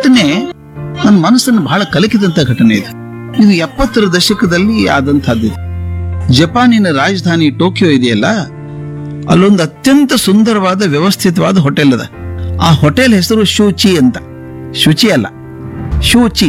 ಘಟನೆ ನನ್ನ ಮನಸ್ಸನ್ನು ಬಹಳ ಕಲಕಿದಂತ ಘಟನೆ ಇದು ಇದು ಎಪ್ಪತ್ತರ ದಶಕದಲ್ಲಿ ಆದಂತಹದ್ದು ಇದು. ಜಪಾನಿನ ರಾಜಧಾನಿ ಟೋಕಿಯೋ ಇದೆಯಲ್ಲ ಅಲ್ಲೊಂದು ಅತ್ಯಂತ ಸುಂದರವಾದ ವ್ಯವಸ್ಥಿತವಾದ ಹೋಟೆಲ್ ಅದ ಆ ಹೋಟೆಲ್ ಹೆಸರು ಶೂಚಿ ಅಂತ ಶುಚಿ ಅಲ್ಲ ಶೂಚಿ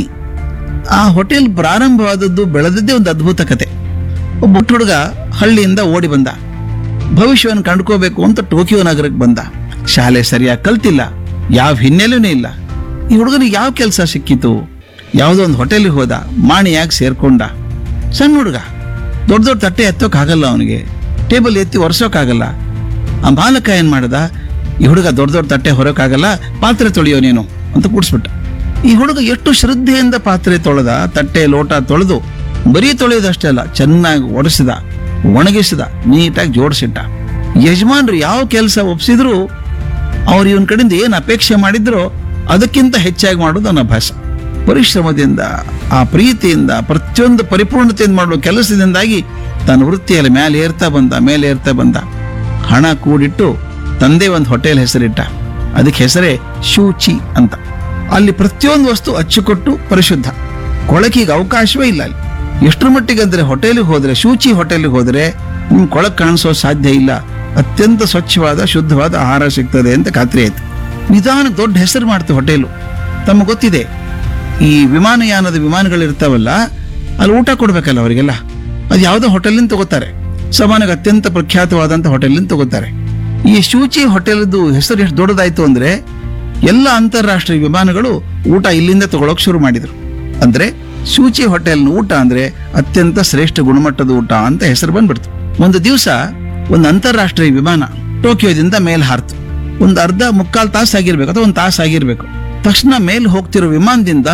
ಆ ಹೋಟೆಲ್ ಪ್ರಾರಂಭವಾದದ್ದು ಬೆಳೆದದ್ದೇ ಒಂದು ಅದ್ಭುತ ಕತೆ ಒಬ್ಬ ಪುಟ್ಟ ಹುಡುಗ ಹಳ್ಳಿಯಿಂದ ಓಡಿ ಬಂದ ಭವಿಷ್ಯವನ್ನು ಕಂಡ್ಕೋಬೇಕು ಅಂತ ಟೋಕಿಯೋ ನಗರಕ್ಕೆ ಬಂದ ಶಾಲೆ ಸರಿಯಾಗಿ ಕಲ್ತಿಲ್ಲ ಯಾವ ಹಿನ್ನೆಲೆನೂ ಇಲ್ಲ ಈ ಹುಡುಗನಿಗೆ ಯಾವ ಕೆಲಸ ಸಿಕ್ಕಿತು ಯಾವುದೋ ಒಂದು ಹೋಟೆಲ್ಗೆ ಹೋದ ಮಾಣಿಯಾಗಿ ಸೇರ್ಕೊಂಡ ಸಣ್ಣ ಹುಡುಗ ದೊಡ್ಡ ದೊಡ್ಡ ತಟ್ಟೆ ಎತ್ತೋಕ್ಕಾಗಲ್ಲ ಅವನಿಗೆ ಟೇಬಲ್ ಎತ್ತಿ ಒರೆಸೋಕ್ಕಾಗಲ್ಲ ಆ ಬಾಲಕ ಏನ್ ಮಾಡ್ದ ಈ ಹುಡುಗ ದೊಡ್ಡ ದೊಡ್ಡ ತಟ್ಟೆ ಹೊರಕ್ಕಾಗಲ್ಲ ಪಾತ್ರೆ ತೊಳೆಯೋ ನೀನು ಅಂತ ಕೂಡಿಸ್ಬಿಟ್ಟ ಈ ಹುಡುಗ ಎಷ್ಟು ಶ್ರದ್ಧೆಯಿಂದ ಪಾತ್ರೆ ತೊಳೆದ ತಟ್ಟೆ ಲೋಟ ತೊಳೆದು ಬರೀ ತೊಳೆಯೋದಷ್ಟೇ ಅಲ್ಲ ಚೆನ್ನಾಗಿ ಒರೆಸಿದ ಒಣಗಿಸಿದ ನೀಟಾಗಿ ಜೋಡಿಸಿಟ್ಟ ಯಜಮಾನ್ರು ಯಾವ ಕೆಲಸ ಒಪ್ಸಿದ್ರು ಅವ್ರು ಇವನ್ ಕಡೆಯಿಂದ ಏನು ಅಪೇಕ್ಷೆ ಮಾಡಿದ್ರೋ ಅದಕ್ಕಿಂತ ಹೆಚ್ಚಾಗಿ ಮಾಡೋದು ಅವನ ಅಭ್ಯಾಸ ಪರಿಶ್ರಮದಿಂದ ಆ ಪ್ರೀತಿಯಿಂದ ಪ್ರತಿಯೊಂದು ಪರಿಪೂರ್ಣತೆಯಿಂದ ಮಾಡುವ ಕೆಲಸದಿಂದಾಗಿ ತನ್ನ ವೃತ್ತಿಯಲ್ಲಿ ಮೇಲೆ ಏರ್ತಾ ಬಂದ ಮೇಲೆ ಏರ್ತಾ ಬಂದ ಹಣ ಕೂಡಿಟ್ಟು ತಂದೆ ಒಂದು ಹೋಟೆಲ್ ಹೆಸರಿಟ್ಟ ಅದಕ್ಕೆ ಹೆಸರೇ ಶೂಚಿ ಅಂತ ಅಲ್ಲಿ ಪ್ರತಿಯೊಂದು ವಸ್ತು ಅಚ್ಚುಕೊಟ್ಟು ಪರಿಶುದ್ಧ ಕೊಳಕಿಗೆ ಅವಕಾಶವೇ ಇಲ್ಲ ಅಲ್ಲಿ ಎಷ್ಟರ ಮಟ್ಟಿಗೆ ಅಂದ್ರೆ ಹೋಟೆಲಿಗೆ ಹೋದ್ರೆ ಶೂಚಿ ಹೋಟೆಲ್ಗೆ ಹೋದ್ರೆ ನಿಮ್ ಕೊಳಕ್ ಕಾಣಿಸೋ ಸಾಧ್ಯ ಇಲ್ಲ ಅತ್ಯಂತ ಸ್ವಚ್ಛವಾದ ಶುದ್ಧವಾದ ಆಹಾರ ಸಿಗ್ತದೆ ಅಂತ ಖಾತ್ರಿ ಆಯ್ತು ನಿಧಾನ ದೊಡ್ಡ ಹೆಸರು ಮಾಡ್ತು ಹೋಟೆಲು ತಮಗೆ ಗೊತ್ತಿದೆ ಈ ವಿಮಾನಯಾನದ ವಿಮಾನಗಳಿರ್ತಾವಲ್ಲ ಅಲ್ಲಿ ಊಟ ಕೊಡ್ಬೇಕಲ್ಲ ಅವರಿಗೆಲ್ಲ ಅದು ಯಾವುದೋ ಹೋಟೆಲಿಂದ ತಗೋತಾರೆ ಸಮಾನಕ್ಕೆ ಅತ್ಯಂತ ಪ್ರಖ್ಯಾತವಾದಂಥ ಹೋಟೆಲಿಂದ ತಗೋತಾರೆ ಈ ಶೂಚಿ ಹೋಟೆಲ್ದು ಹೆಸರು ಎಷ್ಟು ದೊಡ್ಡದಾಯ್ತು ಅಂದ್ರೆ ಎಲ್ಲ ಅಂತಾರಾಷ್ಟ್ರೀಯ ವಿಮಾನಗಳು ಊಟ ಇಲ್ಲಿಂದ ತಗೊಳಕ್ ಶುರು ಮಾಡಿದ್ರು ಅಂದ್ರೆ ಶೂಚಿ ಹೋಟೆಲ್ನ ಊಟ ಅಂದ್ರೆ ಅತ್ಯಂತ ಶ್ರೇಷ್ಠ ಗುಣಮಟ್ಟದ ಊಟ ಅಂತ ಹೆಸರು ಬಂದ್ಬಿಡ್ತು ಒಂದು ದಿವಸ ಒಂದು ಅಂತಾರಾಷ್ಟ್ರೀಯ ವಿಮಾನ ಟೋಕಿಯೋದಿಂದ ಮೇಲ್ ಹಾರ್ತು ಒಂದು ಅರ್ಧ ಮುಕ್ಕಾಲು ತಾಸು ಆಗಿರ್ಬೇಕು ಅಥವಾ ಒಂದು ತಾಸು ಆಗಿರ್ಬೇಕು ತಕ್ಷಣ ಮೇಲ್ ಹೋಗ್ತಿರೋ ವಿಮಾನದಿಂದ